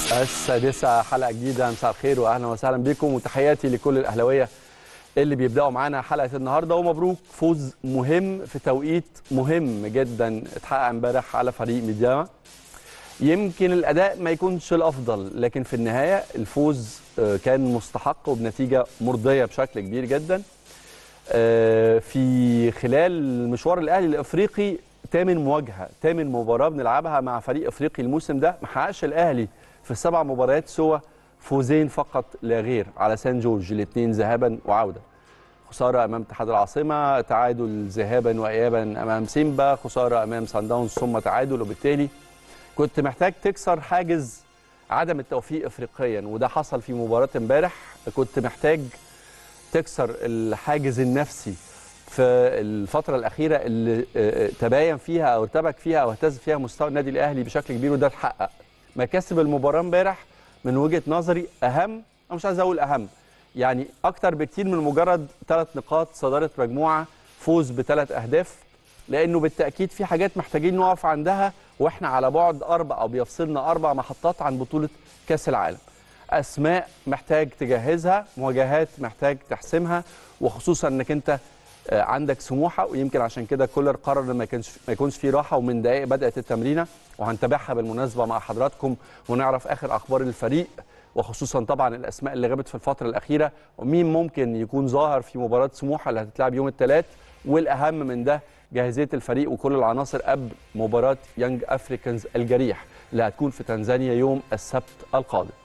السادسة حلقة جديدة مساء الخير وأهلا وسهلا بكم وتحياتي لكل الأهلاوية اللي بيبدأوا معانا حلقة النهاردة ومبروك فوز مهم في توقيت مهم جدا اتحقق امبارح على فريق ميدياما يمكن الأداء ما يكونش الأفضل لكن في النهاية الفوز آه، كان مستحق وبنتيجة مرضية بشكل كبير جدا آه، في خلال مشوار الأهلي الأفريقي تامن مواجهة تامن مباراة بنلعبها مع فريق أفريقي الموسم ده ما حققش الأهلي في السبع مباريات سوى فوزين فقط لا غير على سان جورج الاثنين ذهابا وعودة خسارة أمام اتحاد العاصمة تعادل ذهابا وإيابا أمام سيمبا خسارة أمام سان داونز ثم تعادل وبالتالي كنت محتاج تكسر حاجز عدم التوفيق افريقيا وده حصل في مباراه امبارح كنت محتاج تكسر الحاجز النفسي في الفتره الاخيره اللي آه، آه، تباين فيها او ارتبك فيها او اهتز فيها مستوى النادي الاهلي بشكل كبير وده اتحقق مكاسب المباراه امبارح من وجهه نظري اهم انا مش عايز اقول اهم يعني اكتر بكتير من مجرد ثلاث نقاط صداره مجموعه فوز بثلاث اهداف لانه بالتاكيد في حاجات محتاجين نقف عندها واحنا على بعد اربع او بيفصلنا اربع محطات عن بطوله كاس العالم. اسماء محتاج تجهزها، مواجهات محتاج تحسمها وخصوصا انك انت آه، عندك سموحه ويمكن عشان كده كولر قرر ان ما يكونش ما يكونش في راحه ومن دقائق بدات التمرينه وهنتابعها بالمناسبه مع حضراتكم ونعرف اخر اخبار الفريق وخصوصا طبعا الاسماء اللي غابت في الفتره الاخيره ومين ممكن يكون ظاهر في مباراه سموحه اللي هتتلعب يوم الثلاث والاهم من ده جاهزيه الفريق وكل العناصر قبل مباراه يانج افريكانز الجريح اللي هتكون في تنزانيا يوم السبت القادم.